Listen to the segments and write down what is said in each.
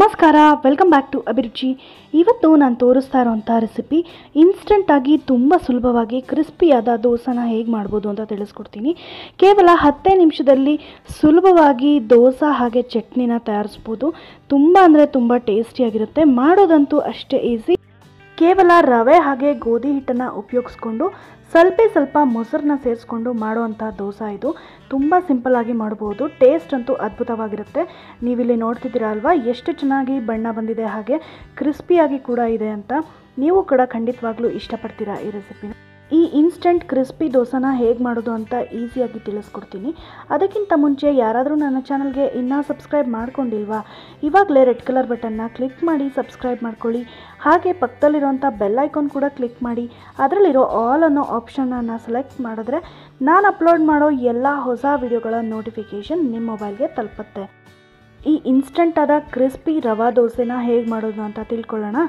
ನಮಸ್ಕಾರ welcome back to ಅಭಿರುಚಿ ಇವತ್ತು ನಾನು ತೋರಿಸ್ತಾ ಇರೋಂಥ ರೆಸಿಪಿ ಇನ್ಸ್ಟಂಟಾಗಿ ತುಂಬ ಸುಲಭವಾಗಿ ಕ್ರಿಸ್ಪಿಯಾದ ದೋಸೆನ ಹೇಗೆ ಮಾಡ್ಬೋದು ಅಂತ ತಿಳಿಸ್ಕೊಡ್ತೀನಿ ಕೇವಲ ಹತ್ತೇ ನಿಮಿಷದಲ್ಲಿ ಸುಲಭವಾಗಿ ದೋಸೆ ಹಾಗೆ ಚಟ್ನಿನ ತಯಾರಿಸ್ಬೋದು ತುಂಬ ಅಂದರೆ ತುಂಬ ಟೇಸ್ಟಿಯಾಗಿರುತ್ತೆ ಮಾಡೋದಂತೂ ಅಷ್ಟೇ ಈಸಿ ಕೇವಲ ರವೆ ಹಾಗೆ ಗೋಧಿ ಹಿಟ್ಟನ್ನು ಉಪಯೋಗಿಸ್ಕೊಂಡು ಸ್ವಲ್ಪ ಸ್ವಲ್ಪ ಮೊಸರನ್ನ ಸೇರಿಸ್ಕೊಂಡು ಮಾಡುವಂಥ ದೋಸೆ ಇದು ತುಂಬ ಸಿಂಪಲ್ಲಾಗಿ ಮಾಡ್ಬೋದು ಟೇಸ್ಟ್ ಅಂತೂ ಅದ್ಭುತವಾಗಿರುತ್ತೆ ನೀವಿಲ್ಲಿ ನೋಡ್ತಿದ್ದೀರಾ ಅಲ್ವಾ ಎಷ್ಟು ಚೆನ್ನಾಗಿ ಬಣ್ಣ ಬಂದಿದೆ ಹಾಗೆ ಕ್ರಿಸ್ಪಿಯಾಗಿ ಕೂಡ ಇದೆ ಅಂತ ನೀವು ಕೂಡ ಖಂಡಿತವಾಗ್ಲೂ ಇಷ್ಟಪಡ್ತೀರಾ ಈ ರೆಸಿಪಿನ ಈ ಇನ್ಸ್ಟಂಟ್ ಕ್ರಿಸ್ಪಿ ದೋಸೆನ ಹೇಗೆ ಮಾಡೋದು ಅಂತ ಈಸಿಯಾಗಿ ತಿಳಿಸ್ಕೊಡ್ತೀನಿ ಅದಕ್ಕಿಂತ ಮುಂಚೆ ಯಾರಾದರೂ ನನ್ನ ಚಾನಲ್ಗೆ ಇನ್ನೂ ಸಬ್ಸ್ಕ್ರೈಬ್ ಮಾಡ್ಕೊಂಡಿಲ್ವಾ ಇವಾಗಲೇ ರೆಡ್ ಕಲರ್ ಬಟನ್ನ ಕ್ಲಿಕ್ ಮಾಡಿ ಸಬ್ಸ್ಕ್ರೈಬ್ ಮಾಡ್ಕೊಳ್ಳಿ ಹಾಗೆ ಪಕ್ಕದಲ್ಲಿರುವಂಥ ಬೆಲ್ ಐಕಾನ್ ಕೂಡ ಕ್ಲಿಕ್ ಮಾಡಿ ಅದರಲ್ಲಿರೋ ಆಲ್ ಅನ್ನೋ ಆಪ್ಷನನ್ನು ಸೆಲೆಕ್ಟ್ ಮಾಡಿದ್ರೆ ನಾನು ಅಪ್ಲೋಡ್ ಮಾಡೋ ಎಲ್ಲ ಹೊಸ ವಿಡಿಯೋಗಳ ನೋಟಿಫಿಕೇಷನ್ ನಿಮ್ಮ ಮೊಬೈಲ್ಗೆ ತಲುಪುತ್ತೆ ಈ ಇನ್ಸ್ಟಂಟ್ ಆದ ಕ್ರಿಸ್ಪಿ ರವಾ ದೋಸೆನ ಹೇಗೆ ಮಾಡೋದು ಅಂತ ತಿಳ್ಕೊಳ್ಳೋಣ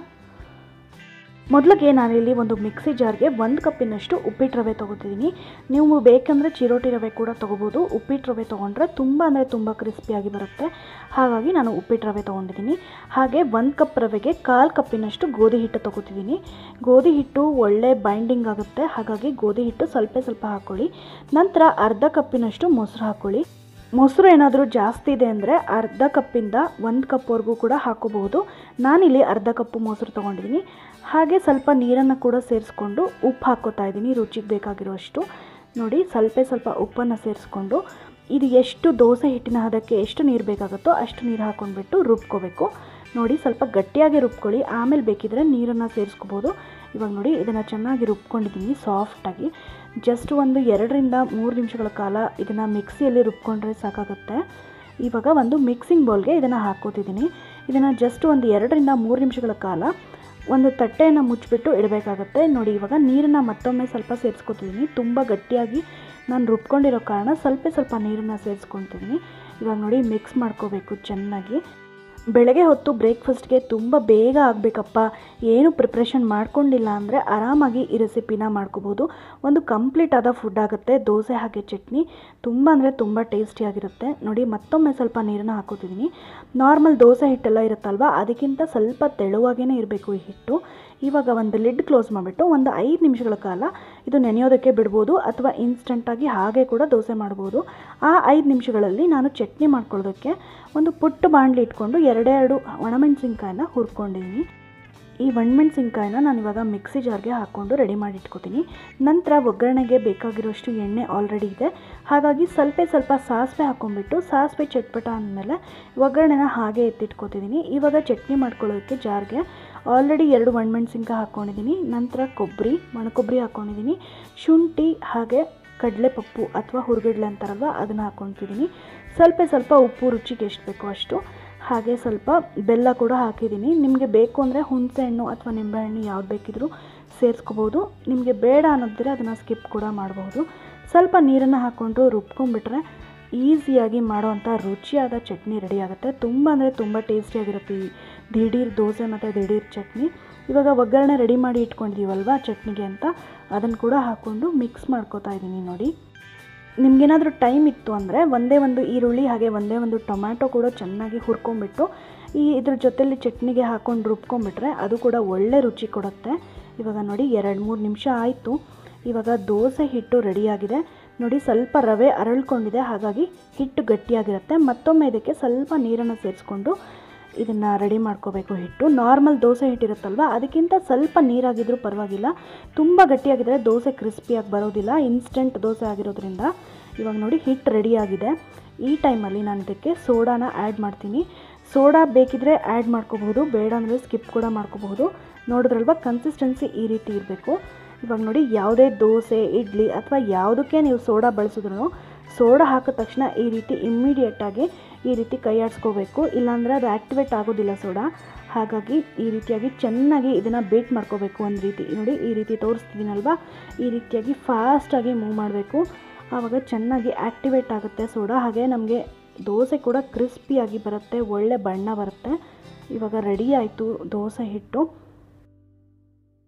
ಮೊದಲಿಗೆ ನಾನಿಲ್ಲಿ ಒಂದು ಮಿಕ್ಸಿ ಜಾರ್ಗೆ ಒಂದು ಕಪ್ಪಿನಷ್ಟು ಉಪ್ಪಿಟ್ಟು ರವೆ ತೊಗೋತಿದ್ದೀನಿ ನೀವು ಬೇಕಂದರೆ ಚಿರೋಟಿ ರವೆ ಕೂಡ ತೊಗೋಬೋದು ಉಪ್ಪಿಟ್ಟು ರವೆ ತೊಗೊಂಡ್ರೆ ತುಂಬ ಅಂದರೆ ತುಂಬ ಕ್ರಿಸ್ಪಿಯಾಗಿ ಬರುತ್ತೆ ಹಾಗಾಗಿ ನಾನು ಉಪ್ಪಿಟ್ಟು ರವೆ ತೊಗೊಂಡಿದ್ದೀನಿ ಹಾಗೆ ಒಂದು ಕಪ್ ರವೆಗೆ ಕಾಲು ಕಪ್ಪಿನಷ್ಟು ಗೋಧಿ ಹಿಟ್ಟು ತೊಗೋತಿದ್ದೀನಿ ಗೋಧಿ ಹಿಟ್ಟು ಒಳ್ಳೆ ಬೈಂಡಿಂಗ್ ಆಗುತ್ತೆ ಹಾಗಾಗಿ ಗೋಧಿ ಹಿಟ್ಟು ಸ್ವಲ್ಪ ಸ್ವಲ್ಪ ಹಾಕ್ಕೊಳ್ಳಿ ನಂತರ ಅರ್ಧ ಕಪ್ಪಿನಷ್ಟು ಮೊಸರು ಹಾಕ್ಕೊಳ್ಳಿ ಮೊಸರು ಏನಾದರೂ ಜಾಸ್ತಿ ಇದೆ ಅಂದರೆ ಅರ್ಧ ಕಪ್ಪಿಂದ ಒಂದು ಕಪ್ವರೆಗೂ ಕೂಡ ಹಾಕೋಬಹುದು ನಾನಿಲ್ಲಿ ಅರ್ಧ ಕಪ್ಪು ಮೊಸರು ತೊಗೊಂಡಿದ್ದೀನಿ ಹಾಗೆ ಸ್ವಲ್ಪ ನೀರನ್ನು ಕೂಡ ಸೇರಿಸ್ಕೊಂಡು ಉಪ್ಪು ಹಾಕ್ಕೋತಾ ಇದ್ದೀನಿ ರುಚಿಗೆ ಬೇಕಾಗಿರೋಷ್ಟು ನೋಡಿ ಸ್ವಲ್ಪ ಸ್ವಲ್ಪ ಉಪ್ಪನ್ನು ಸೇರಿಸ್ಕೊಂಡು ಇದು ಎಷ್ಟು ದೋಸೆ ಹಿಟ್ಟಿನ ಹದಕ್ಕೆ ಎಷ್ಟು ನೀರು ಬೇಕಾಗುತ್ತೋ ಅಷ್ಟು ನೀರು ಹಾಕ್ಕೊಂಡ್ಬಿಟ್ಟು ರುಬ್ಕೋಬೇಕು ನೋಡಿ ಸ್ವಲ್ಪ ಗಟ್ಟಿಯಾಗಿ ರುಬ್ಕೊಳ್ಳಿ ಆಮೇಲೆ ಬೇಕಿದ್ರೆ ನೀರನ್ನು ಸೇರಿಸ್ಕೋಬೋದು ಇವಾಗ ನೋಡಿ ಇದನ್ನು ಚೆನ್ನಾಗಿ ರುಬ್ಕೊಂಡಿದ್ದೀನಿ ಸಾಫ್ಟಾಗಿ ಜಸ್ಟ್ ಒಂದು ಎರಡರಿಂದ ಮೂರು ನಿಮಿಷಗಳ ಕಾಲ ಇದನ್ನು ಮಿಕ್ಸಿಯಲ್ಲಿ ರುಬ್ಕೊಂಡ್ರೆ ಸಾಕಾಗುತ್ತೆ ಇವಾಗ ಒಂದು ಮಿಕ್ಸಿಂಗ್ ಬೌಲ್ಗೆ ಇದನ್ನು ಹಾಕ್ಕೋತಿದ್ದೀನಿ ಇದನ್ನು ಜಸ್ಟ್ ಒಂದು ಎರಡರಿಂದ ಮೂರು ನಿಮಿಷಗಳ ಕಾಲ ಒಂದು ತಟ್ಟೆಯನ್ನು ಮುಚ್ಚಿಬಿಟ್ಟು ಇಡಬೇಕಾಗತ್ತೆ ನೋಡಿ ಇವಾಗ ನೀರನ್ನು ಮತ್ತೊಮ್ಮೆ ಸ್ವಲ್ಪ ಸೇರಿಸ್ಕೊತಿದ್ದೀನಿ ತುಂಬ ಗಟ್ಟಿಯಾಗಿ ನಾನು ರುಬ್ಕೊಂಡಿರೋ ಕಾರಣ ಸ್ವಲ್ಪ ಸ್ವಲ್ಪ ನೀರನ್ನು ಸೇರಿಸ್ಕೊತಿದ್ದೀನಿ ಇವಾಗ ನೋಡಿ ಮಿಕ್ಸ್ ಮಾಡ್ಕೋಬೇಕು ಚೆನ್ನಾಗಿ ಬೆಳಗ್ಗೆ ಹೊತ್ತು ಬ್ರೇಕ್ಫಾಸ್ಟ್ಗೆ ತುಂಬ ಬೇಗ ಆಗಬೇಕಪ್ಪ ಏನು ಪ್ರಿಪ್ರೇಷನ್ ಮಾಡ್ಕೊಂಡಿಲ್ಲ ಅಂದರೆ ಆರಾಮಾಗಿ ಈ ರೆಸಿಪಿನ ಮಾಡ್ಕೋಬೋದು ಒಂದು ಕಂಪ್ಲೀಟ್ ಆದ ಫುಡ್ ಆಗುತ್ತೆ ದೋಸೆ ಹಾಗೆ ಚಟ್ನಿ ತುಂಬ ಅಂದರೆ ತುಂಬ ಟೇಸ್ಟಿಯಾಗಿರುತ್ತೆ ನೋಡಿ ಮತ್ತೊಮ್ಮೆ ಸ್ವಲ್ಪ ನೀರನ್ನು ಹಾಕೋತಿದ್ದೀನಿ ನಾರ್ಮಲ್ ದೋಸೆ ಹಿಟ್ಟೆಲ್ಲ ಇರುತ್ತಲ್ವ ಅದಕ್ಕಿಂತ ಸ್ವಲ್ಪ ತೆಳುವಾಗೇ ಇರಬೇಕು ಈ ಹಿಟ್ಟು ಇವಾಗ ಒಂದು ಲಿಡ್ ಕ್ಲೋಸ್ ಮಾಡಿಬಿಟ್ಟು ಒಂದು ಐದು ನಿಮಿಷಗಳ ಕಾಲ ಇದು ನೆನೆಯೋದಕ್ಕೆ ಬಿಡ್ಬೋದು ಅಥವಾ ಇನ್ಸ್ಟಂಟಾಗಿ ಹಾಗೆ ಕೂಡ ದೋಸೆ ಮಾಡ್ಬೋದು ಆ ಐದು ನಿಮಿಷಗಳಲ್ಲಿ ನಾನು ಚಟ್ನಿ ಮಾಡ್ಕೊಳ್ಳೋದಕ್ಕೆ ಒಂದು ಪುಟ್ಟ ಬಾಣಲಿ ಇಟ್ಕೊಂಡು ಎರಡೆರಡು ಒಣಮೆಣಸಿನ್ಕಾಯಿನ ಹುರ್ಕೊಂಡಿದ್ದೀನಿ ಈ ಒಣಮೆಣಸಿನ್ಕಾಯಿನ ನಾನು ಇವಾಗ ಮಿಕ್ಸಿ ಜಾರ್ಗೆ ಹಾಕ್ಕೊಂಡು ರೆಡಿ ಮಾಡಿ ಇಟ್ಕೋತೀನಿ ನಂತರ ಒಗ್ಗರಣೆಗೆ ಬೇಕಾಗಿರೋಷ್ಟು ಎಣ್ಣೆ ಆಲ್ರೆಡಿ ಇದೆ ಹಾಗಾಗಿ ಸ್ವಲ್ಪ ಸ್ವಲ್ಪ ಸಾಸಿವೆ ಹಾಕ್ಕೊಂಡ್ಬಿಟ್ಟು ಸಾಸಿವೆ ಚಟ್ಪಟ ಅಂದಮೇಲೆ ಒಗ್ಗರಣೆನ ಹಾಗೆ ಎತ್ತಿಟ್ಕೋತಿದ್ದೀನಿ ಇವಾಗ ಚಟ್ನಿ ಮಾಡ್ಕೊಳ್ಳೋದಕ್ಕೆ ಜಾರ್ಗೆ ಆಲ್ರೆಡಿ ಎರಡು ಒಣಮೆಣಸಿನ್ಕಾಯಿ ಹಾಕ್ಕೊಂಡಿದ್ದೀನಿ ನಂತರ ಕೊಬ್ಬರಿ ಒಣಕೊಬ್ಬರಿ ಹಾಕ್ಕೊಂಡಿದ್ದೀನಿ ಶುಂಠಿ ಹಾಗೆ ಕಡಲೆಪಪ್ಪು ಅಥವಾ ಹುರುಗಡ್ಲೆ ಅಂತಾರಲ್ವ ಅದನ್ನು ಹಾಕ್ಕೊತಿದ್ದೀನಿ ಸ್ವಲ್ಪ ಸ್ವಲ್ಪ ಉಪ್ಪು ರುಚಿಗೆ ಎಷ್ಟು ಬೇಕೋ ಅಷ್ಟು ಹಾಗೆ ಸ್ವಲ್ಪ ಬೆಲ್ಲ ಕೂಡ ಹಾಕಿದ್ದೀನಿ ನಿಮಗೆ ಬೇಕು ಅಂದರೆ ಹುಣಸೆ ಹಣ್ಣು ಅಥವಾ ನಿಂಬೆಹಣ್ಣು ಯಾವ್ದು ಬೇಕಿದ್ರೂ ಸೇರಿಸ್ಕೋಬೋದು ನಿಮಗೆ ಬೇಡ ಅನ್ನೋದಿದ್ರೆ ಅದನ್ನು ಸ್ಕಿಪ್ ಕೂಡ ಮಾಡಬಹುದು ಸ್ವಲ್ಪ ನೀರನ್ನು ಹಾಕ್ಕೊಂಡು ರುಬ್ಕೊಂಡ್ಬಿಟ್ರೆ ಈಸಿಯಾಗಿ ಮಾಡೋವಂಥ ರುಚಿಯಾದ ಚಟ್ನಿ ರೆಡಿ ಆಗುತ್ತೆ ತುಂಬ ಅಂದರೆ ತುಂಬ ಟೇಸ್ಟಿಯಾಗಿರುತ್ತೆ ಈ ದಿಢೀರ್ ದೋಸೆ ಮತ್ತು ದಿಢೀರ್ ಚಟ್ನಿ ಇವಾಗ ಒಗ್ಗರಣೆ ರೆಡಿ ಮಾಡಿ ಇಟ್ಕೊಂಡಿದ್ದೀವಲ್ವ ಚಟ್ನಿಗೆ ಅಂತ ಅದನ್ನು ಕೂಡ ಹಾಕ್ಕೊಂಡು ಮಿಕ್ಸ್ ಮಾಡ್ಕೋತಾ ಇದ್ದೀನಿ ನೋಡಿ ನಿಮಗೇನಾದರೂ ಟೈಮ್ ಇತ್ತು ಅಂದರೆ ಒಂದೇ ಒಂದು ಈರುಳ್ಳಿ ಹಾಗೆ ಒಂದೇ ಒಂದು ಟೊಮ್ಯಾಟೊ ಕೂಡ ಚೆನ್ನಾಗಿ ಹುರ್ಕೊಂಬಿಟ್ಟು ಈ ಇದ್ರ ಜೊತೆಲಿ ಚಟ್ನಿಗೆ ಹಾಕ್ಕೊಂಡು ರುಬ್ಕೊಂಬಿಟ್ರೆ ಅದು ಕೂಡ ಒಳ್ಳೆ ರುಚಿ ಕೊಡುತ್ತೆ ಇವಾಗ ನೋಡಿ ಎರಡು ಮೂರು ನಿಮಿಷ ಆಯಿತು ಇವಾಗ ದೋಸೆ ಹಿಟ್ಟು ರೆಡಿಯಾಗಿದೆ ನೋಡಿ ಸ್ವಲ್ಪ ರವೆ ಅರಳ್ಕೊಂಡಿದೆ ಹಾಗಾಗಿ ಹಿಟ್ಟು ಗಟ್ಟಿಯಾಗಿರುತ್ತೆ ಮತ್ತೊಮ್ಮೆ ಇದಕ್ಕೆ ಸ್ವಲ್ಪ ನೀರನ್ನು ಸೇರಿಸ್ಕೊಂಡು ಇದನ್ನು ರೆಡಿ ಮಾಡ್ಕೋಬೇಕು ಹಿಟ್ಟು ನಾರ್ಮಲ್ ದೋಸೆ ಹಿಟ್ಟಿರುತ್ತಲ್ವ ಅದಕ್ಕಿಂತ ಸ್ವಲ್ಪ ನೀರಾಗಿದ್ರೂ ಪರವಾಗಿಲ್ಲ ತುಂಬ ಗಟ್ಟಿಯಾಗಿದ್ದರೆ ದೋಸೆ ಕ್ರಿಸ್ಪಿಯಾಗಿ ಬರೋದಿಲ್ಲ ಇನ್ಸ್ಟೆಂಟ್ ದೋಸೆ ಆಗಿರೋದ್ರಿಂದ ಇವಾಗ ನೋಡಿ ಹಿಟ್ಟು ರೆಡಿಯಾಗಿದೆ ಈ ಟೈಮಲ್ಲಿ ನಾನು ಇದಕ್ಕೆ ಸೋಡಾನ ಆ್ಯಡ್ ಮಾಡ್ತೀನಿ ಸೋಡಾ ಬೇಕಿದ್ರೆ ಆ್ಯಡ್ ಮಾಡ್ಕೋಬಹುದು ಬೇಡ ಅಂದರೆ ಸ್ಕಿಪ್ ಕೂಡ ಮಾಡ್ಕೋಬಹುದು ನೋಡಿದ್ರಲ್ವ ಕನ್ಸಿಸ್ಟೆನ್ಸಿ ಈ ರೀತಿ ಇರಬೇಕು ಇವಾಗ ನೋಡಿ ಯಾವುದೇ ದೋಸೆ ಇಡ್ಲಿ ಅಥವಾ ಯಾವುದಕ್ಕೆ ನೀವು ಸೋಡಾ ಬಳಸಿದ್ರು ಸೋಡಾ ಹಾಕಿದ ತಕ್ಷಣ ಈ ರೀತಿ ಇಮ್ಮಿಡಿಯೇಟಾಗಿ ಈ ರೀತಿ ಕೈ ಆಡಿಸ್ಕೋಬೇಕು ಇಲ್ಲಾಂದರೆ ಅದು ಆ್ಯಕ್ಟಿವೇಟ್ ಆಗೋದಿಲ್ಲ ಸೋಡಾ ಹಾಗಾಗಿ ಈ ರೀತಿಯಾಗಿ ಚೆನ್ನಾಗಿ ಇದನ್ನು ಬೀಟ್ ಮಾಡ್ಕೋಬೇಕು ಒಂದು ರೀತಿ ನೋಡಿ ಈ ರೀತಿ ತೋರಿಸ್ತಿದ್ದೀನಲ್ವಾ ಈ ರೀತಿಯಾಗಿ ಫಾಸ್ಟಾಗಿ ಮೂವ್ ಮಾಡಬೇಕು ಆವಾಗ ಚೆನ್ನಾಗಿ ಆ್ಯಕ್ಟಿವೇಟ್ ಆಗುತ್ತೆ ಸೋಡಾ ಹಾಗೆ ನಮಗೆ ದೋಸೆ ಕೂಡ ಕ್ರಿಸ್ಪಿಯಾಗಿ ಬರುತ್ತೆ ಒಳ್ಳೆ ಬಣ್ಣ ಬರುತ್ತೆ ಇವಾಗ ರೆಡಿ ಆಯಿತು ದೋಸೆ ಹಿಟ್ಟು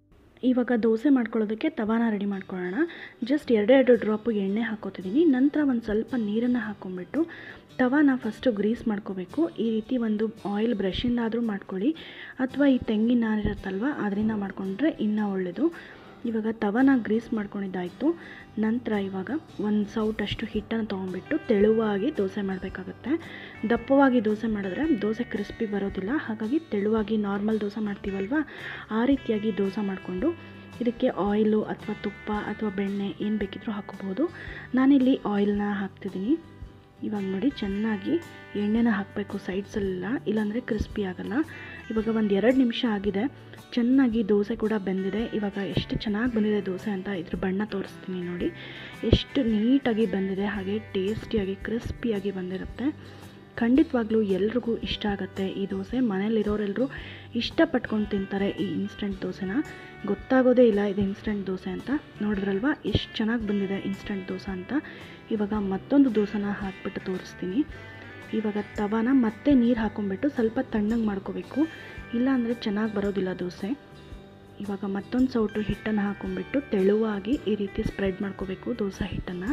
ಇವಾಗ ದೋಸೆ ಮಾಡ್ಕೊಳ್ಳೋದಕ್ಕೆ ತವಾನ ರೆಡಿ ಮಾಡ್ಕೊಳ್ಳೋಣ ಜಸ್ಟ್ ಎರಡೆರಡು ಡ್ರಾಪು ಎಣ್ಣೆ ಹಾಕೋತಿದ್ದೀನಿ ನಂತರ ಒಂದು ಸ್ವಲ್ಪ ನೀರನ್ನು ಹಾಕ್ಕೊಂಬಿಟ್ಟು ತವಾನ ಫಸ್ಟು ಗ್ರೀಸ್ ಮಾಡ್ಕೋಬೇಕು ಈ ರೀತಿ ಒಂದು ಆಯಿಲ್ ಬ್ರಷಿಂದಾದರೂ ಮಾಡ್ಕೊಳ್ಳಿ ಅಥವಾ ಈ ತೆಂಗಿನ ನಾರಿರುತ್ತಲ್ವ ಅದರಿಂದ ಮಾಡಿಕೊಂಡ್ರೆ ಇನ್ನೂ ಒಳ್ಳೆಯದು ಇವಾಗ ತವನ ಗ್ರೀಸ್ ಮಾಡ್ಕೊಂಡಿದ್ದಾಯಿತು ನಂತರ ಇವಾಗ ಒಂದು ಸೌಟಷ್ಟು ಹಿಟ್ಟನ್ನು ತೊಗೊಂಡ್ಬಿಟ್ಟು ತೆಳುವಾಗಿ ದೋಸೆ ಮಾಡಬೇಕಾಗತ್ತೆ ದಪ್ಪವಾಗಿ ದೋಸೆ ಮಾಡಿದ್ರೆ ದೋಸೆ ಕ್ರಿಸ್ಪಿ ಬರೋದಿಲ್ಲ ಹಾಗಾಗಿ ತೆಳುವಾಗಿ ನಾರ್ಮಲ್ ದೋಸೆ ಮಾಡ್ತೀವಲ್ವ ಆ ರೀತಿಯಾಗಿ ದೋಸೆ ಮಾಡಿಕೊಂಡು ಇದಕ್ಕೆ ಆಯಿಲು ಅಥವಾ ತುಪ್ಪ ಅಥವಾ ಬೆಣ್ಣೆ ಏನು ಬೇಕಿದ್ರೂ ಹಾಕೋಬೋದು ನಾನಿಲ್ಲಿ ಆಯಿಲ್ನ ಹಾಕ್ತಿದ್ದೀನಿ ಇವಾಗ ನೋಡಿ ಚೆನ್ನಾಗಿ ಎಣ್ಣೆನ ಹಾಕಬೇಕು ಸೈಡ್ಸಲ್ಲೆಲ್ಲ ಇಲ್ಲಾಂದರೆ ಕ್ರಿಸ್ಪಿ ಆಗೋಲ್ಲ ಇವಾಗ ಒಂದು ಎರಡು ನಿಮಿಷ ಆಗಿದೆ ಚೆನ್ನಾಗಿ ದೋಸೆ ಕೂಡ ಬೆಂದಿದೆ ಇವಾಗ ಎಷ್ಟು ಚೆನ್ನಾಗಿ ಬಂದಿದೆ ದೋಸೆ ಅಂತ ಇದ್ರ ಬಣ್ಣ ತೋರಿಸ್ತೀನಿ ನೋಡಿ ಎಷ್ಟು ನೀಟಾಗಿ ಬಂದಿದೆ ಹಾಗೆ ಟೇಸ್ಟಿಯಾಗಿ ಕ್ರಿಸ್ಪಿಯಾಗಿ ಬಂದಿರುತ್ತೆ ಖಂಡಿತವಾಗ್ಲೂ ಎಲ್ರಿಗೂ ಇಷ್ಟ ಆಗುತ್ತೆ ಈ ದೋಸೆ ಮನೇಲಿರೋರೆಲ್ಲರೂ ಇಷ್ಟಪಟ್ಕೊಂಡು ತಿಂತಾರೆ ಈ ಇನ್ಸ್ಟೆಂಟ್ ದೋಸೆನ ಗೊತ್ತಾಗೋದೇ ಇಲ್ಲ ಇದು ಇನ್ಸ್ಟೆಂಟ್ ದೋಸೆ ಅಂತ ನೋಡಿದ್ರಲ್ವ ಎಷ್ಟು ಚೆನ್ನಾಗಿ ಬಂದಿದೆ ಇನ್ಸ್ಟೆಂಟ್ ದೋಸೆ ಅಂತ ಇವಾಗ ಮತ್ತೊಂದು ದೋಸೆನ ಹಾಕ್ಬಿಟ್ಟು ತೋರಿಸ್ತೀನಿ ಇವಾಗ ತವಾನ ಮತ್ತೆ ನೀರು ಹಾಕೊಂಡ್ಬಿಟ್ಟು ಸ್ವಲ್ಪ ತಣ್ಣಗೆ ಮಾಡ್ಕೋಬೇಕು ಇಲ್ಲಾಂದರೆ ಚೆನ್ನಾಗಿ ಬರೋದಿಲ್ಲ ದೋಸೆ ಇವಾಗ ಮತ್ತೊಂದು ಸೌಟು ಹಿಟ್ಟನ್ನು ಹಾಕೊಂಡ್ಬಿಟ್ಟು ತೆಳುವಾಗಿ ಈ ರೀತಿ ಸ್ಪ್ರೆಡ್ ಮಾಡ್ಕೋಬೇಕು ದೋಸೆ ಹಿಟ್ಟನ್ನು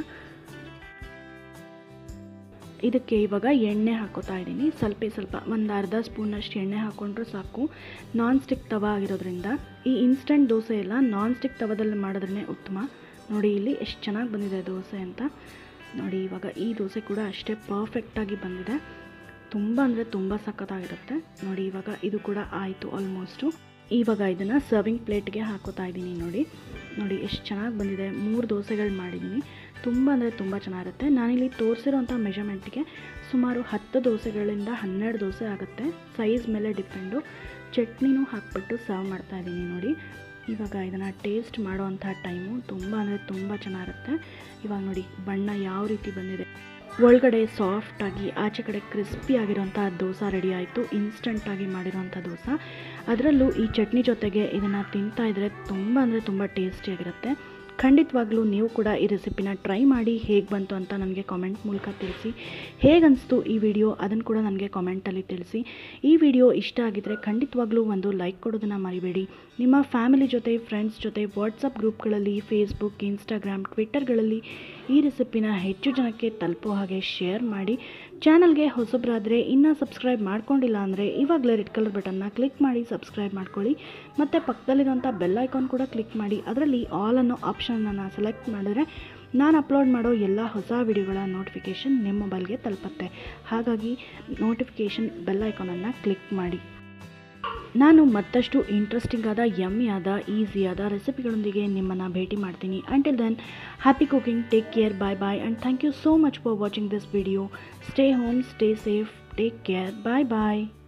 ಇದಕ್ಕೆ ಇವಾಗ ಎಣ್ಣೆ ಹಾಕೋತಾ ಇದ್ದೀನಿ ಸ್ವಲ್ಪ ಸ್ವಲ್ಪ ಒಂದು ಅರ್ಧ ಸ್ಪೂನಷ್ಟು ಎಣ್ಣೆ ಹಾಕ್ಕೊಂಡ್ರೂ ಸಾಕು ನಾನ್ ಸ್ಟಿಕ್ ತವ ಆಗಿರೋದ್ರಿಂದ ಈ ಇನ್ಸ್ಟಂಟ್ ದೋಸೆ ಎಲ್ಲ ನಾನ್ ಸ್ಟಿಕ್ ತವದಲ್ಲಿ ಮಾಡಿದ್ರೇ ಉತ್ತಮ ನೋಡಿ ಇಲ್ಲಿ ಎಷ್ಟು ಚೆನ್ನಾಗಿ ಬಂದಿದೆ ದೋಸೆ ಅಂತ ನೋಡಿ ಇವಾಗ ಈ ದೋಸೆ ಕೂಡ ಅಷ್ಟೇ ಪರ್ಫೆಕ್ಟಾಗಿ ಬಂದಿದೆ ತುಂಬ ಅಂದರೆ ತುಂಬ ಸಖತ್ತಾಗಿರುತ್ತೆ ನೋಡಿ ಇವಾಗ ಇದು ಕೂಡ ಆಯಿತು ಆಲ್ಮೋಸ್ಟು ಇವಾಗ ಇದನ್ನು ಸರ್ವಿಂಗ್ ಪ್ಲೇಟ್ಗೆ ಹಾಕೋತಾ ಇದ್ದೀನಿ ನೋಡಿ ನೋಡಿ ಎಷ್ಟು ಚೆನ್ನಾಗಿ ಬಂದಿದೆ ಮೂರು ದೋಸೆಗಳು ಮಾಡಿದ್ದೀನಿ ತುಂಬ ಅಂದರೆ ತುಂಬ ಚೆನ್ನಾಗಿರುತ್ತೆ ನಾನಿಲ್ಲಿ ತೋರಿಸಿರೋಂಥ ಮೆಷರ್ಮೆಂಟ್ಗೆ ಸುಮಾರು ಹತ್ತು ದೋಸೆಗಳಿಂದ ಹನ್ನೆರಡು ದೋಸೆ ಆಗುತ್ತೆ ಸೈಜ್ ಮೇಲೆ ಡಿಪೆಂಡು ಚಟ್ನಿನೂ ಹಾಕ್ಬಿಟ್ಟು ಸರ್ವ್ ಮಾಡ್ತಾ ಇದ್ದೀನಿ ನೋಡಿ ಇವಾಗ ಇದನ್ನು ಟೇಸ್ಟ್ ಮಾಡೋವಂಥ ಟೈಮು ತುಂಬ ಅಂದರೆ ತುಂಬ ಚೆನ್ನಾಗಿರುತ್ತೆ ಇವಾಗ ನೋಡಿ ಬಣ್ಣ ಯಾವ ರೀತಿ ಬಂದಿದೆ ಒಳಗಡೆ ಸಾಫ್ಟಾಗಿ ಆಚೆ ಕಡೆ ಕ್ರಿಸ್ಪಿ ಆಗಿರೋಂಥ ದೋಸೆ ರೆಡಿ ಆಯಿತು ಇನ್ಸ್ಟಂಟಾಗಿ ಮಾಡಿರೋಂಥ ದೋಸೆ ಅದರಲ್ಲೂ ಈ ಚಟ್ನಿ ಜೊತೆಗೆ ಇದನ್ನು ತಿಂತಾ ಇದ್ದರೆ ತುಂಬ ಅಂದರೆ ತುಂಬ ಟೇಸ್ಟಿಯಾಗಿರುತ್ತೆ ಖಂಡಿತವಾಗ್ಲೂ ನೀವು ಕೂಡ ಈ ರೆಸಿಪಿನ ಟ್ರೈ ಮಾಡಿ ಹೇಗೆ ಬಂತು ಅಂತ ನನಗೆ ಕಾಮೆಂಟ್ ಮೂಲಕ ತಿಳಿಸಿ ಹೇಗನ್ನಿಸ್ತು ಈ ವಿಡಿಯೋ ಅದನ್ನು ಕೂಡ ನನಗೆ ಕಾಮೆಂಟಲ್ಲಿ ತಿಳಿಸಿ ಈ ವಿಡಿಯೋ ಇಷ್ಟ ಆಗಿದ್ದರೆ ಖಂಡಿತವಾಗ್ಲೂ ಒಂದು ಲೈಕ್ ಕೊಡೋದನ್ನು ಮರಿಬೇಡಿ ನಿಮ್ಮ ಫ್ಯಾಮಿಲಿ ಜೊತೆ ಫ್ರೆಂಡ್ಸ್ ಜೊತೆ ವಾಟ್ಸಪ್ ಗ್ರೂಪ್ಗಳಲ್ಲಿ ಫೇಸ್ಬುಕ್ ಇನ್ಸ್ಟಾಗ್ರಾಮ್ ಟ್ವಿಟ್ಟರ್ಗಳಲ್ಲಿ ಈ ರೆಸಿಪಿನ ಹೆಚ್ಚು ಜನಕ್ಕೆ ತಲುಪೋ ಹಾಗೆ ಶೇರ್ ಮಾಡಿ ಚಾನಲ್ಗೆ ಹೊಸಬರಾದರೆ ಇನ್ನೂ ಸಬ್ಸ್ಕ್ರೈಬ್ ಮಾಡ್ಕೊಂಡಿಲ್ಲ ಅಂದರೆ ಇವಾಗಲೇ ರೆಡ್ ಕಲರ್ ಬಟನ್ನ ಕ್ಲಿಕ್ ಮಾಡಿ ಸಬ್ಸ್ಕ್ರೈಬ್ ಮಾಡ್ಕೊಳ್ಳಿ ಮತ್ತು ಪಕ್ಕದಲ್ಲಿರುವಂಥ ಬೆಲ್ ಐಕಾನ್ ಕೂಡ ಕ್ಲಿಕ್ ಮಾಡಿ ಅದರಲ್ಲಿ ಆಲ್ ಅನ್ನೋ ಆಪ್ಷನನ್ನು ಸೆಲೆಕ್ಟ್ ಮಾಡಿದ್ರೆ ನಾನು ಅಪ್ಲೋಡ್ ಮಾಡೋ ಎಲ್ಲ ಹೊಸ ವಿಡಿಯೋಗಳ ನೋಟಿಫಿಕೇಷನ್ ನಿಮ್ಮ ಮೊಬೈಲ್ಗೆ ತಲುಪುತ್ತೆ ಹಾಗಾಗಿ ನೋಟಿಫಿಕೇಷನ್ ಬೆಲ್ ಐಕಾನನ್ನು ಕ್ಲಿಕ್ ಮಾಡಿ ನಾನು ಮತ್ತಷ್ಟು ಇಂಟ್ರೆಸ್ಟಿಂಗ್ ಆದ ಯಮ್ಮಿ ಆದ ಈಸಿಯಾದ ರೆಸಿಪಿಗಳೊಂದಿಗೆ ನಿಮ್ಮನ್ನು ಭೇಟಿ ಮಾಡ್ತೀನಿ until then happy cooking take care bye bye and thank you so much for watching this video stay home stay safe take care bye bye